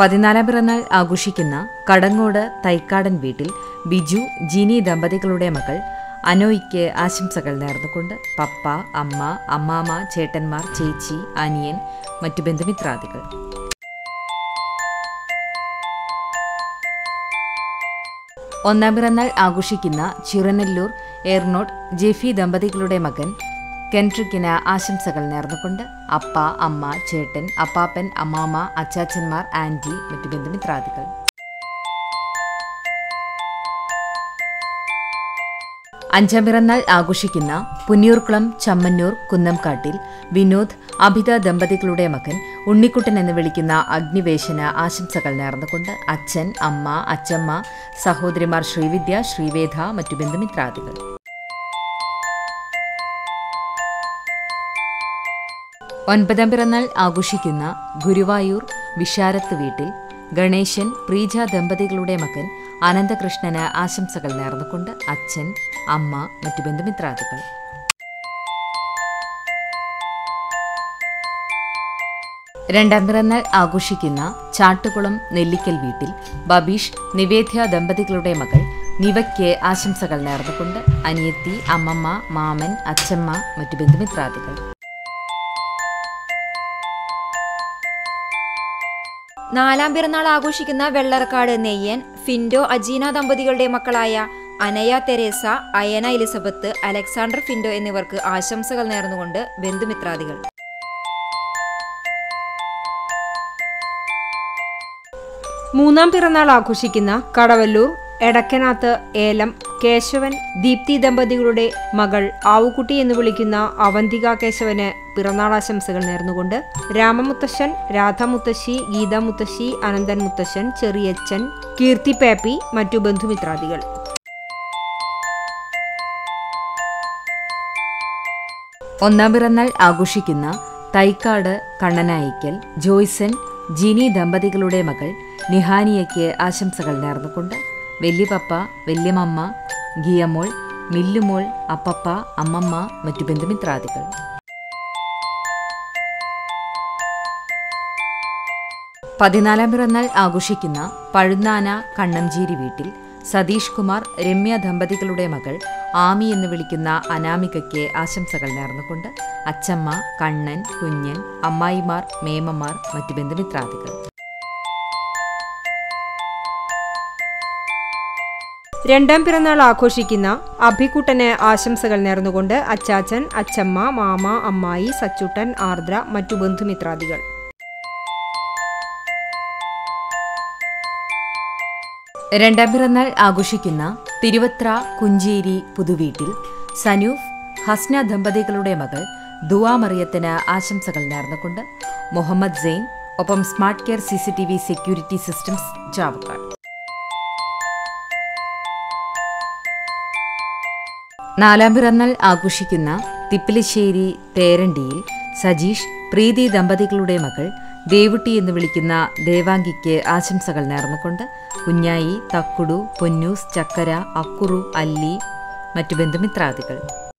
പതിനാലാം പിറന്നാൾ ആഘോഷിക്കുന്ന കടങ്ങോട് തൈക്കാടൻ വീട്ടിൽ ബിജു ജിനി ദമ്പതികളുടെ മകൾ അനോയ്ക്ക് ആശംസകൾ നേർന്നുകൊണ്ട് പപ്പ അമ്മ അമ്മാമ ചേട്ടന്മാർ ചേച്ചി അനിയൻ മറ്റു ബന്ധുമിത്രാദികൾ ഒന്നാം പിറന്നാൾ ആഘോഷിക്കുന്ന ചിറനല്ലൂർ എർണോട്ട് ജെഫി ദമ്പതികളുടെ മകൻ കെൻട്രിക്കിന് ആശംസകൾ നേർന്നുകൊണ്ട് അപ്പ അമ്മ ചേട്ടൻ അപ്പാപ്പൻ അമ്മാമ്മ അച്ചാച്ചന്മാർ ആന്റി മറ്റു ബന്ധുമിത്രാദികൾ അഞ്ചാം പിറന്നാൾ ആഘോഷിക്കുന്ന പുന്നിയൂർക്കുളം ചമ്മന്നൂർ കുന്നംകാട്ടിൽ വിനോദ് അഭിത ദമ്പതികളുടെ മകൻ ഉണ്ണിക്കുട്ടൻ എന്ന് വിളിക്കുന്ന അഗ്നിവേശന് ആശംസകൾ നേർന്നുകൊണ്ട് അച്ഛൻ അമ്മ അച്ചമ്മ സഹോദരിമാർ ശ്രീവിദ്യ ശ്രീവേദ മറ്റു ബന്ധുമിത്രാദികൾ ഒൻപതാം പിറന്നാൾ ആഘോഷിക്കുന്ന ഗുരുവായൂർ വിശാരത്ത് വീട്ടിൽ ഗണേശൻ പ്രീജ ദമ്പതികളുടെ മകൻ അനന്തകൃഷ്ണന് ആശംസകൾ നേർന്നുകൊണ്ട് അച്ഛൻ അമ്മ മറ്റു ബന്ധുമിത്രാദികൾ രണ്ടാം പിറന്നാൾ ആഘോഷിക്കുന്ന ചാട്ടുകുളം നെല്ലിക്കൽ വീട്ടിൽ ബബീഷ് നിവേദ്യ ദമ്പതികളുടെ മകൾ നിവയ്ക്ക് ആശംസകൾ നേർന്നുകൊണ്ട് അനിയത്തി അമ്മമ്മ മാമൻ അച്ചമ്മ മറ്റു ബന്ധുമിത്രാദികൾ നാലാം പിറന്നാൾ ആഘോഷിക്കുന്ന വെള്ളറക്കാട് നെയ്യൻ ഫിൻഡോ അജീന ദമ്പതികളുടെ മക്കളായ അനയ തെരേസ അയന എലിസബത്ത് അലക്സാണ്ടർ ഫിൻഡോ എന്നിവർക്ക് ആശംസകൾ നേർന്നുകൊണ്ട് ബന്ധുമിത്രാദികൾ മൂന്നാം പിറന്നാൾ ആഘോഷിക്കുന്ന കടവല്ലൂർ എടക്കനാത്ത് ഏലം കേശവൻ ദീപ്തി ദമ്പതികളുടെ മകൾ ആവുകുട്ടി എന്ന് വിളിക്കുന്ന അവന്തിക കേശവന് പിറന്നാൾ ആശംസകൾ നേർന്നുകൊണ്ട് രാമമുത്തശ്ശൻ രാധമുത്തശ്ശി ഗീത മുത്തശ്ശി അനന്തൻ മുത്തശ്ശൻ ചെറിയച്ഛൻ കീർത്തി പേപ്പി മറ്റു ബന്ധുമിത്രാദികൾ ഒന്നാം പിറന്നാൾ ആഘോഷിക്കുന്ന തൈക്കാട് കണ്ണനായിക്കൽ ജോയ്സൺ ജിനി ദമ്പതികളുടെ മകൾ നിഹാനിയയ്ക്ക് ആശംസകൾ നേർന്നുകൊണ്ട് വല്യപപ്പ വല്യമമ്മ ഗിയമോൾ മില്ലുമോൾ അപ്പപ്പ അമ്മമ്മ മറ്റു ബന്ധുമിത്രാദികൾ പതിനാലാം പിറന്നാൾ ആഘോഷിക്കുന്ന പഴുന്നാന കണ്ണംചേരി വീട്ടിൽ സതീഷ് കുമാർ രമ്യ ദമ്പതികളുടെ മകൾ ആമി എന്ന് വിളിക്കുന്ന അനാമികയ്ക്ക് ആശംസകൾ നേർന്നുകൊണ്ട് അച്ചമ്മ കണ്ണൻ കുഞ്ഞൻ അമ്മായിമാർ മേമമാർ മറ്റു ബന്ധുമിത്രാദികൾ രണ്ടാം പിറന്നാൾ ആഘോഷിക്കുന്ന അഭിക്കുട്ടന് ആശംസകൾ നേർന്നുകൊണ്ട് അച്ചാച്ചൻ അച്ചമ്മ മാമ അമ്മായി സച്ചുട്ടൻ ആർദ്ര മറ്റു ബന്ധുമിത്രാദികൾ രണ്ടാം പിറന്നാൾ ആഘോഷിക്കുന്ന തിരുവത്ര കുഞ്ചേരി പുതുവീട്ടിൽ സനൂഫ് ഹസ്ന ദമ്പതികളുടെ മകൾ ദുവാ മറിയത്തിന് ആശംസകൾ നേർന്നുകൊണ്ട് മുഹമ്മദ് സെയിൻ ഒപ്പം smart care C C T V security systems Chavakkad നാലാം പിറന്നാൾ ആഘോഷിക്കുന്ന തിപ്പിലിശ്ശേരി തേരണ്ടിയിൽ സജീഷ് പ്രീതി ദമ്പതികളുടെ മകൾ ദേവുട്ടി എന്ന് വിളിക്കുന്ന ദേവാംഗിക്ക് ആശംസകൾ നേർന്നുകൊണ്ട് കുഞ്ഞായി തക്കുടു പൊന്നൂസ് ചക്കര അക്കുറു അല്ലി മറ്റു ബന്ധുമിത്രാദികൾ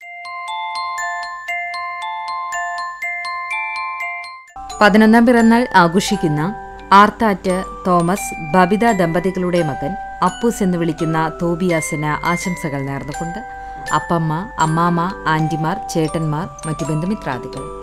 പതിനൊന്നാം പിറന്നാൾ ആഘോഷിക്കുന്ന ആർത്താറ്റ് തോമസ് ബബിത ദമ്പതികളുടെ മകൻ അപ്പൂസ് എന്ന് വിളിക്കുന്ന തോബിയാസിന് ആശംസകൾ നേർന്നുകൊണ്ട് അപ്പമ്മ അമ്മാമ്മ ആന്റിമാർ ചേട്ടന്മാർ മറ്റു ബന്ധുമിത്രാദികൾ